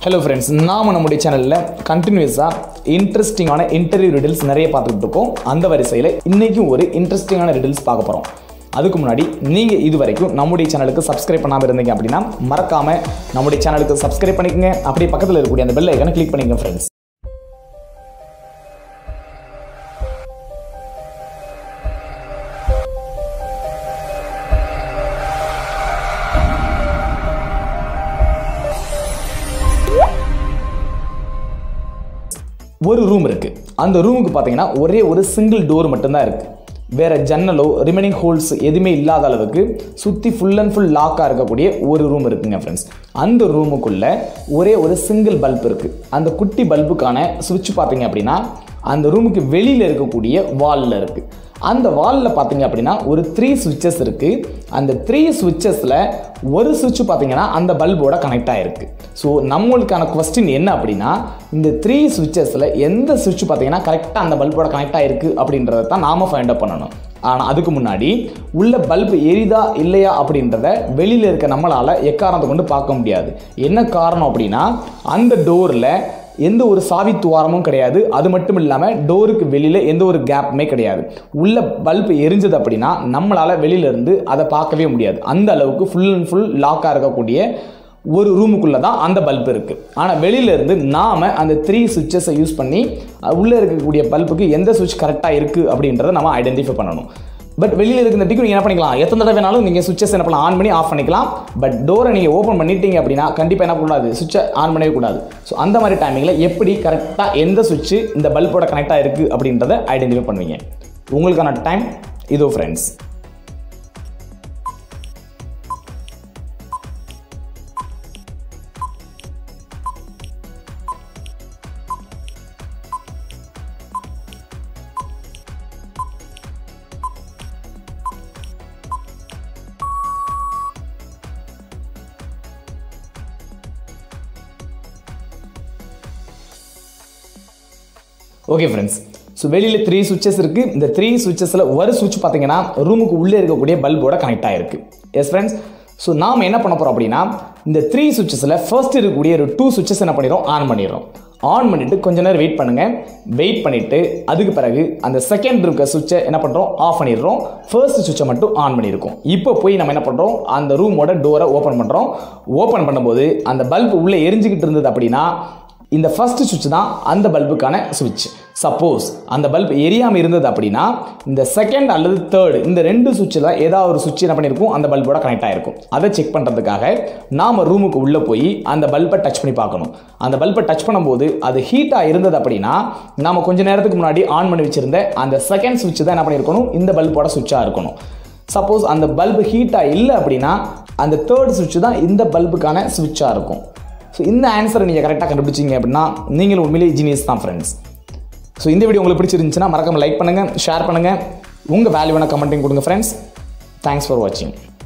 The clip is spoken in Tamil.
ஹலோ ஃப்ரெண்ட்ஸ் நாம நம்முடைய சேனலில் கண்டினியூஸாக இன்ட்ரெஸ்டிங்கான இன்டர்வியூ ரிடில்ஸ் நிறைய பார்த்துக்கிட்டு இருக்கோம் அந்த வரிசையில் இன்றைக்கும் ஒரு இன்ட்ரெஸ்டிங்கான ரிடில்ஸ் பார்க்க போகிறோம் அதுக்கு முன்னாடி நீங்கள் இது வரைக்கும் நம்முடைய சேனலுக்கு சப்ஸ்கிரைப் பண்ணாமல் இருந்தீங்க அப்படின்னா மறக்காமல் நம்முடைய சேனலுக்கு சப்ஸ்கிரைப் பண்ணிக்கங்க அப்படியே பக்கத்தில் இருக்கக்கூடிய அந்த பெல் ஐக்கனை கிளிக் பண்ணிக்கங்க ஃப்ரெண்ட்ஸ் ஒரு ரூம் இருக்கு அந்த ரூமுக்கு பார்த்தீங்கன்னா ஒரே ஒரு சிங்கிள் டோர் மட்டும்தான் இருக்கு வேற ஜன்னலோ ரிமைனிங் ஹோல்ஸ் எதுவுமே இல்லாத அளவுக்கு சுற்றி ஃபுல் அண்ட் ஃபுல் லாக்காக இருக்கக்கூடிய ஒரு ரூம் இருக்குங்க ஃப்ரெண்ட்ஸ் அந்த ரூமுக்குள்ள ஒரே ஒரு சிங்கிள் பல்ப் இருக்கு அந்த குட்டி பல்புக்கான சுவிட்ச் பார்த்தீங்க அப்படின்னா அந்த ரூமுக்கு வெளியில் இருக்கக்கூடிய வாலில் இருக்கு அந்த வாலில் பார்த்தீங்க அப்படின்னா ஒரு த்ரீ சுவிட்சஸ் இருக்கு அந்த த்ரீ சுவிட்சஸில் ஒரு சுவிட்ச் பார்த்தீங்கன்னா அந்த பல்போட கனெக்ட் ஆகிருக்கு ஸோ நம்மளுக்கான கொஸ்டின் என்ன அப்படின்னா இந்த த்ரீ சுவிட்சஸில் எந்த சுவிட்ச் பார்த்தீங்கன்னா கரெக்டாக அந்த பல்போட கனெக்ட் ஆகிருக்கு அப்படின்றத தான் நாம ஃபைண்ட் அப் பண்ணணும் ஆனால் அதுக்கு முன்னாடி உள்ள பல்ப் எரிதா இல்லையா அப்படின்றத வெளியில் இருக்க நம்மளால் எக்காரணத்தை கொண்டு பார்க்க முடியாது என்ன காரணம் அப்படின்னா அந்த டோரில் எந்த ஒரு சாவி துவாரமும் கிடையாது அது மட்டும் இல்லாமல் டோருக்கு வெளியில் எந்த ஒரு கேப்புமே கிடையாது உள்ள பல்ப் எரிஞ்சது அப்படின்னா நம்மளால் வெளியிலேருந்து அதை பார்க்கவே முடியாது அந்த அளவுக்கு ஃபுல் அண்ட் ஃபுல் லாக்காக இருக்கக்கூடிய ஒரு ரூமுக்குள்ளே தான் அந்த பல்ப் இருக்குது ஆனால் வெளியிலேருந்து நாம் அந்த த்ரீ சுவிட்சஸை யூஸ் பண்ணி உள்ளே இருக்கக்கூடிய பல்புக்கு எந்த சுவிட்ச் கரெக்டாக இருக்குது அப்படின்றத நம்ம ஐடென்டிஃபை பண்ணணும் பட் வெளியில் இருக்கிறதுக்கு நீங்கள் என்ன பண்ணிக்கலாம் எத்தனை தடவை வேணாலும் நீங்கள் சுவிச்சஸ் என்ன பண்ணலாம் ஆன் பண்ணி ஆஃப் பண்ணிக்கலாம் பட் டோரை நீங்கள் ஓப்பன் பண்ணிட்டீங்க அப்படின்னா கண்டிப்பாக என்ன பண்ணக்கூடாது சுவிட்சை ஆன் பண்ணவே கூடாது ஸோ அந்த மாதிரி டைமிங்கில் எப்படி கரெக்டாக எந்த சுவிட்சு இந்த பல்போட கனெக்டாக இருக்குது அப்படின்றத ஐடென்டிஃபை பண்ணுவீங்க உங்களுக்கான டைம் இதோ ஃப்ரெண்ட்ஸ் ஓகே ஃப்ரெண்ட்ஸ் ஸோ வெளியில் த்ரீ சுவிச்சஸ் இருக்குது இந்த த்ரீ சுவிச்சஸில் ஒரு சுவிட்ச் பார்த்தீங்கன்னா ரூமுக்கு உள்ளே இருக்கக்கூடிய பல்போட கனெக்ட் ஆகிருக்கு எஸ் ஃப்ரெண்ட்ஸ் ஸோ நாம் என்ன பண்ண போகிறோம் அப்படின்னா இந்த த்ரீ சுவிச்சஸில் ஃபர்ஸ்ட் இருக்கக்கூடிய ஒரு டூ சுவிச்சஸ் என்ன பண்ணிடுறோம் ஆன் பண்ணிடுறோம் ஆன் பண்ணிவிட்டு கொஞ்ச நேரம் வெயிட் பண்ணுங்கள் வெயிட் பண்ணிவிட்டு அதுக்கு பிறகு அந்த செகண்ட் இருக்க சுவிட்சை என்ன பண்ணுறோம் ஆஃப் பண்ணிடுறோம் ஃபர்ஸ்ட் சுவிட்சை மட்டும் ஆன் பண்ணியிருக்கோம் இப்போ போய் நம்ம என்ன பண்ணுறோம் அந்த ரூமோட டோரை ஓப்பன் பண்ணுறோம் ஓப்பன் பண்ணும்போது அந்த பல்ப் உள்ளே எரிஞ்சுக்கிட்டு இருந்தது அப்படின்னா இந்த ஃபர்ஸ்ட் சுவிட்ச் தான் அந்த பல்புக்கான சுவிட்ச் சப்போஸ் அந்த பல்ப் எரியாமல் இருந்தது அப்படின்னா இந்த செகண்ட் அல்லது தேர்டு இந்த ரெண்டு சுவிட்சில் ஏதாவது ஒரு சுவிட்ச் என்ன பண்ணியிருக்கும் அந்த பல்போட கனெக்ட் ஆகிருக்கும் அதை செக் பண்ணுறதுக்காக நாம் ரூமுக்கு உள்ளே போய் அந்த பல்பை டச் பண்ணி பார்க்கணும் அந்த பல்பை டச் பண்ணும்போது அது ஹீட்டாக இருந்தது அப்படின்னா நாம் கொஞ்ச நேரத்துக்கு முன்னாடி ஆன் பண்ணி வச்சுருந்த அந்த செகண்ட் சுவிட்ச் தான் என்ன பண்ணியிருக்கணும் இந்த பல்போட சுவிட்சாக இருக்கணும் சப்போஸ் அந்த பல்பு ஹீட்டாக இல்லை அப்படின்னா அந்த தேர்ட் சுவிட்ச் தான் இந்த பல்புக்கான சுவிட்சாக இருக்கும் ஸோ இந்த ஆன்சரை நீங்கள் கரெக்டாக கண்டுபிடிச்சிங்க அப்படின்னா நீங்களும் உண்மையிலே ஜீனியஸ் தான் ஃப்ரெண்ட்ஸ் ஸோ இந்த வீடியோ உங்களுக்கு பிடிச்சிருந்துச்சுன்னா மறக்காமல் லைக் பண்ணுங்கள் ஷேர் பண்ணுங்கள் உங்கள் வேல்யூவான கமெண்ட்டையும் கொடுங்க ஃப்ரெண்ட்ஸ் தேங்க்ஸ் ஃபார் வாட்சிங்